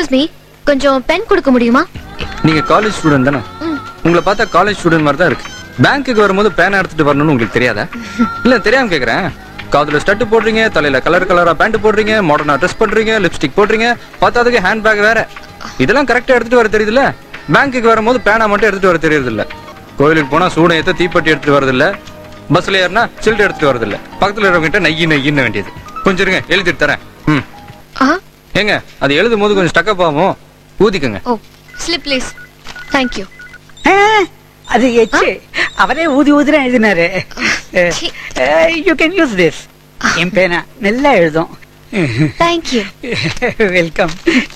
Excuse me கொஞ்சம் pen கொடுக்க முடியுமா நீங்க காலேஜ் ஸ்டூடெண்ட் தானே ம். உங்களை பார்த்தா காலேஜ் ஸ்டூடெண்ட் மாதிரி தான் இருக்கு பேங்க்குக்கு வரும்போது பேனா எடுத்துட்டு வரணும்னு உங்களுக்கு தெரியாதா இல்ல தெரியாம கேக்குறேன் காதுல ஸ்டட் போடுறீங்க தலையில கலர் கலரா பேண்ட் போடுறீங்க மாடர்னா ட்ரெஸ் பண்றீங்க லிப்ஸ்டிக் போடுறீங்க பார்த்ததுக்கு ஹேண்ட் பேக் வேற இதெல்லாம் கரெக்டா எடுத்துட்டு வர தெரியுதுல்ல பேங்க்குக்கு வரும்போது பேனா மட்டும் எடுத்துட்டு வர தெரியுது இல்ல கோயிலுக்கு போனா சூடம் ஏத்த தீப்பெட்டி எடுத்துட்டு வரது இல்ல பஸ்ல ஏறினா சில்ட் எடுத்துட்டு வரது இல்ல பக்கத்துல இருக்கவங்கிட்ட நெய்யி நெய்யின்னு வேண்டியது கொஞ்சம் இருங்க எழுதிட்டு தரேன் ம் ஆ ஏங்க அது எழுதும் போது கொஞ்சம் ஸ்டக்கப் ஆகும் ஊதிக்கங்க ஓ ஸ்லிப் ப்ளீஸ் தேங்க் யூ ஆ, அது எச்சு அவரே ஊதி ஊதிரம் எழுதினாரு see. You can use this என் பேனா நல்லா எழுதும் தேங்க் யூ வெல்கம்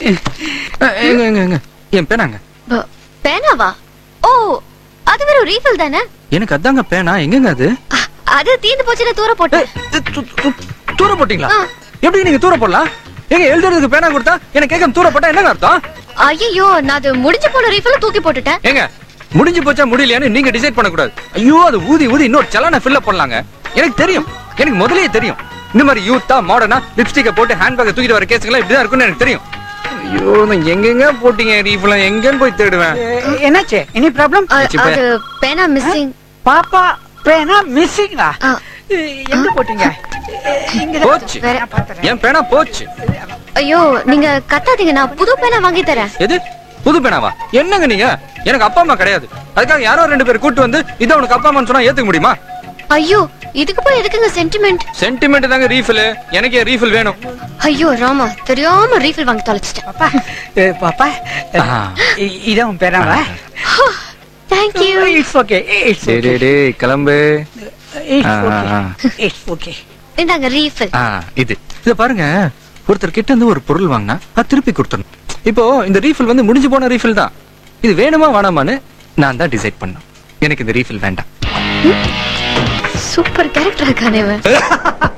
அஹ், எங்க எங்க எங்க என் பேனாங்க பேனாவா ஓ அது வெறும் ரீஃபில் தானே எனக்கு அதாங்க பேனா எங்கங்க அது அ, அது தீந்து போச்சுல தூர போட்டு து- து- து- தூர போட்டீங்களா ஆ. எப்படி நீங்க தூர போடலாம் எங்க எழுதுறதுக்கு பேனா கொடுத்தா எனக்கு கேட்க தூர போட்டா என்னங்க அர்த்தம் ஐயோ நான் அது முடிஞ்சு போன ரீஃபில் தூக்கி போட்டுட்டேன் ஏங்க முடிஞ்சு போச்சா முடியலையான்னு நீங்க டிசைட் பண்ண கூடாது ஐயோ அது ஊதி ஊதி இன்னொரு சலான ஃபில்ல பண்ணலாங்க எனக்கு தெரியும் எனக்கு முதல்லயே தெரியும் இந்த மாதிரி யூத்தா மாடர்னா லிப்ஸ்டிக்கை போட்டு ஹேண்ட்பேக்கை தூக்கிட்டு வர கேஸுங்களாம் இப்படிதான் இருக்கும்னு எனக்கு தெரியும் ஐயோ நான் எங்கெங்க போட்டீங்க ரீஃபெல்லாம் எங்கன்னு போய் தேடுவேன் என்னாச்சு எனி ப்ராப்ளம் அ, சி, பே- அது பேனா மிஸ்ஸிங் பாப்பா பேனா மிஸ்ஸிங்கா ஆ. எங்க போட்டீங்க இங்க போச்சு என் பேனா போச்சு ஐயோ நீங்க கத்தாதீங்க நான் புது பேனா வாங்கி தரேன் எது புது பேனாவா என்னங்க நீங்க எனக்கு அப்பா அம்மா கிடையாது அதுக்காக யாரோ ரெண்டு பேர் கூட்டு வந்து இதை உனக்கு அப்பா அம்மான்னு சொன்னா ஏத்துக்க முடியுமா ஐயோ இதுக்கு போய் எதுக்குங்க சென்டிமெண்ட் சென்டிமெண்ட் தாங்க ரீஃபில் எனக்கே ரீஃபில் வேணும் ஐயோ ராமா தெரியாம ரீஃபில் வாங்கி தொலைச்சிட்டேன் பாப்பா ஏ, பாப்பா ஆ. இ- இதான் உன் பேனாவா thank you it's okay it's சரி டேய் கிளம்பு இட்ஸ் ஆ, ஓகே ஆ. இட்ஸ் ஓகே இந்தாங்க ரீஃபில் ஆ, இது இத பாருங்க ஒருத்தர் கிட்ட இருந்து ஒரு பொருள் வாங்கினா அது திருப்பி கொடுத்துடணும் இப்போ இந்த ரீஃபில் வந்து முடிஞ்சு போன ரீஃபில் தான் இது வேணுமா வேணாமான்னு நான் தான் டிசைட் பண்ணேன் எனக்கு இந்த ரீஃபில் வேண்டாம் சூப்பர் கேரக்டர் இருக்கானே இவன்